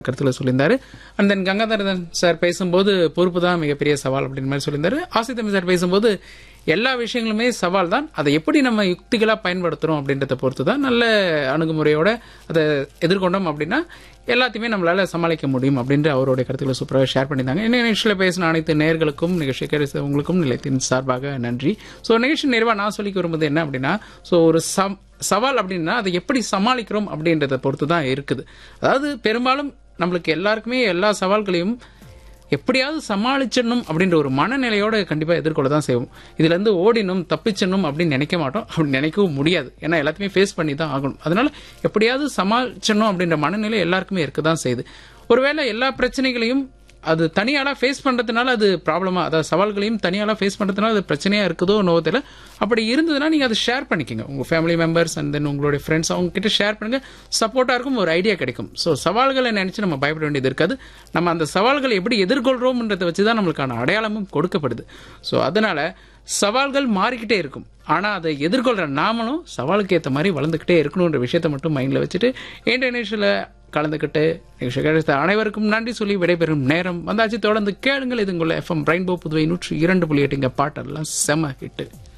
கருத்துல சொல்லியிருந்தாரு and then Gangadharan sir பேசும்போது பொறுப்பு தான் மிகப்பெரிய சவால் அப்படின்னு மாதிரி சொல்லியிருந்தாரு ஆசித்தமி சார் பேசும்போது எல்லா விஷயங்களுமே சவால் தான் அதை எப்படி நம்ம யுக்திகளா பயன்படுத்துறோம் அப்படின்றத பொறுத்து தான் நல்ல அணுகுமுறையோட அதை எதிர்கொண்டோம் அப்படின்னா எல்லாத்தையுமே நம்மளால சமாளிக்க முடியும் அப்படின்ற அவருடைய கருத்துக்களை சூப்பராக ஷேர் பண்ணியிருந்தாங்க இந்த நிகழ்ச்சியில் பேசின அனைத்து நேர்களுக்கும் நிகழ்ச்சி உங்களுக்கும் நிலையத்தின் சார்பாக நன்றி ஸோ நிகழ்ச்சி நிறைவாக நான் சொல்லிக்க விரும்புவது என்ன அப்படின்னா ஸோ ஒரு சம் சவால் அப்படின்னா அதை எப்படி சமாளிக்கிறோம் அப்படின்றத பொறுத்து தான் இருக்குது அதாவது பெரும்பாலும் நம்மளுக்கு எல்லாருக்குமே எல்லா சவால்களையும் எப்படியாவது சமாளிச்சிடணும் அப்படின்ற ஒரு மனநிலையோட கண்டிப்பா எதிர்கொள்ள தான் செய்வோம் இதுல இருந்து ஓடினும் தப்பிச்சிடணும் அப்படின்னு நினைக்க மாட்டோம் அப்படி நினைக்கவும் முடியாது ஏன்னா எல்லாத்தையுமே ஃபேஸ் பண்ணி தான் ஆகணும் அதனால எப்படியாவது சமாளிச்சிடணும் அப்படின்ற மனநிலை எல்லாருக்குமே இருக்க தான் செய்யுது ஒருவேளை எல்லா பிரச்சனைகளையும் அது தனியாளா ஃபேஸ் பண்றதுனால அது ப்ராப்ளமா அதாவது சவால்களையும் தனியாளா ஃபேஸ் பண்றதுனால அது பிரச்சனையா இருக்குதோ நோவோ தெரியல அப்படி இருந்ததுன்னா நீங்க அதை ஷேர் பண்ணிக்கோங்க உங்க ஃபேமிலி மெம்பர்ஸ் அண்ட் தென் உங்களுடைய ஃப்ரெண்ட்ஸ் அவங்க கிட்ட ஷேர் பண்ணுங்க சப்போர்ட்டா இருக்கும் ஒரு ஐடியா கிடைக்கும் ஸோ சவால்களை நினைச்சு நம்ம பயப்பட வேண்டியது இருக்காது நம்ம அந்த சவால்களை எப்படி எதிர்கொள்றோம்ன்றதை வச்சு தான் நம்மளுக்கான அடையாளமும் கொடுக்கப்படுது ஸோ அதனால சவால்கள் மாறிக்கிட்டே இருக்கும் ஆனா அதை எதிர்கொள்ற நாமளும் சவாலுக்கு ஏற்ற மாதிரி வளர்ந்துக்கிட்டே இருக்கணுன்ற விஷயத்தை மட்டும் மைண்ட்ல வச்சுட்டு இன்டர்நேஷனல் கலந்துக்கிட்டு நிகழ்ச்சி கிடைத்த அனைவருக்கும் நன்றி சொல்லி விடைபெறும் நேரம் வந்தாச்சு தொடர்ந்து கேளுங்கள் இது உங்களை எஃப்எம் ரெயின்போ புதுவை நூற்றி இரண்டு புள்ளி எட்டுங்க பாட்டெல்லாம் செம ஹிட்டு